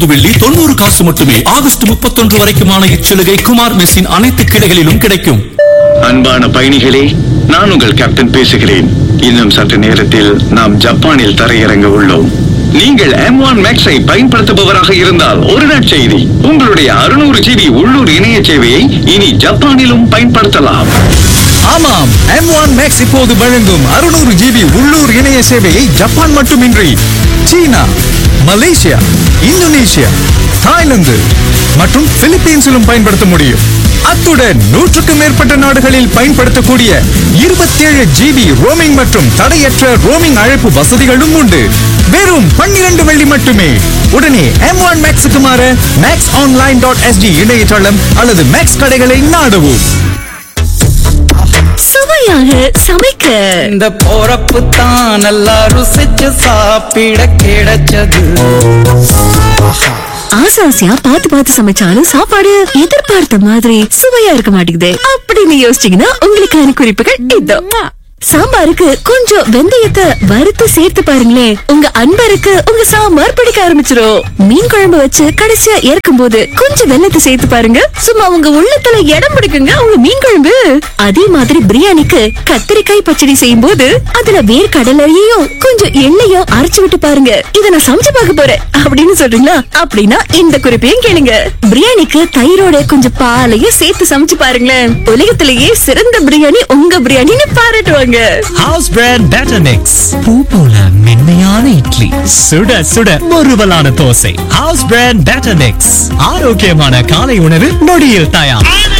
வெள்ளி தொண்ணூறு காசு மட்டுமே ஆகஸ்ட் முப்பத்தொன்று வரைக்குமான இச்சலுகை குமார் மெஸ்ஸின் அனைத்து கிளைகளிலும் கிடைக்கும் அன்பான பயணிகளே நான் உங்கள் கேப்டன் பேசுகிறேன் இன்னும் சற்று நேரத்தில் நாம் ஜப்பானில் தரையிறங்க உள்ளோம் நீங்கள் M1 மேக்ஸை பயன்படுத்துபவராக இருந்தால் ஒரு நற்செய்தி உங்களுடைய அறுநூறு ஜிபி உள்ளூர் இணைய சேவையை இனி ஜப்பானிலும் பயன்படுத்தலாம் ஆமாம் M1 Max இப்போது வழங்கும் 600 ஜிபி உள்ளூர் இணைய சேவையை ஜப்பான் மட்டுமின்றி சீனா மலேசியா இந்தோனேஷியா தாய்லாந்து மற்றும் பிலிப்பீன்ஸிலும் பயன்படுத்த முடியும் அத்துடன் நூற்றுக்கும் மேற்பட்ட நாடுகளில் பயன்படுத்தக்கூடிய 27 ஜிபி ரோமிங் மற்றும் தடையற்ற ரோமிங் அழைப்பு வசதிகளும் உண்டு வெறும் 12 வெள்ளி மட்டுமே உடனே M1 Maxக்கு மாற மேக்ஸ் ஆன்லைன் டாட் எஸ்டி இணையதளம் அல்லது மேக்ஸ் கடைகளை நாடவும் சுவையாக சமைக்க இந்த போறப்பு தான் நல்லா ருசிச்சு சாப்பிட கிடைச்சது ஆசை ஆசையா பார்த்து பார்த்து சமைச்சாலும் சாப்பாடு எதிர்பார்த்த மாதிரி சுவையா இருக்க மாட்டேங்குது அப்படின்னு யோசிச்சீங்கன்னா உங்களுக்கான குறிப்புகள் இதோ சாம்பாருக்கு கொஞ்சம் வெந்தயத்தை வறுத்து சேர்த்து பாருங்களேன் உங்க அன்பருக்கு உங்க சாம்பார் பிடிக்க ஆரம்பிச்சிரும் மீன் குழம்பு வச்சு கடைசியா இறக்கும் போது கொஞ்சம் வெள்ளத்தை சேர்த்து பாருங்க சும்மா உங்க உள்ளத்துல இடம் பிடிக்குங்க உங்க மீன் குழம்பு அதே மாதிரி பிரியாணிக்கு கத்திரிக்காய் பச்சடி செய்யும் போது அதுல வேர் கடலையையும் கொஞ்சம் எண்ணெயும் அரைச்சு விட்டு பாருங்க இத நான் சமைச்சு பார்க்க போறேன் அப்படின்னு சொல்றீங்களா அப்படின்னா இந்த குறிப்பையும் கேளுங்க பிரியாணிக்கு தயிரோட கொஞ்சம் பாலையும் சேர்த்து சமைச்சு பாருங்களேன் உலகத்திலேயே சிறந்த பிரியாணி உங்க பிரியாணின்னு பாராட்டுவாங்க ஹவுஸ் பிராண்ட் பேட்டர் மிக்ஸ் பூ போல மென்மையான இட்லி சுட சுட முறுவலான dosa house brand batter mix ஆரோக்கியமான காலை உணவு நொடியில் தயார்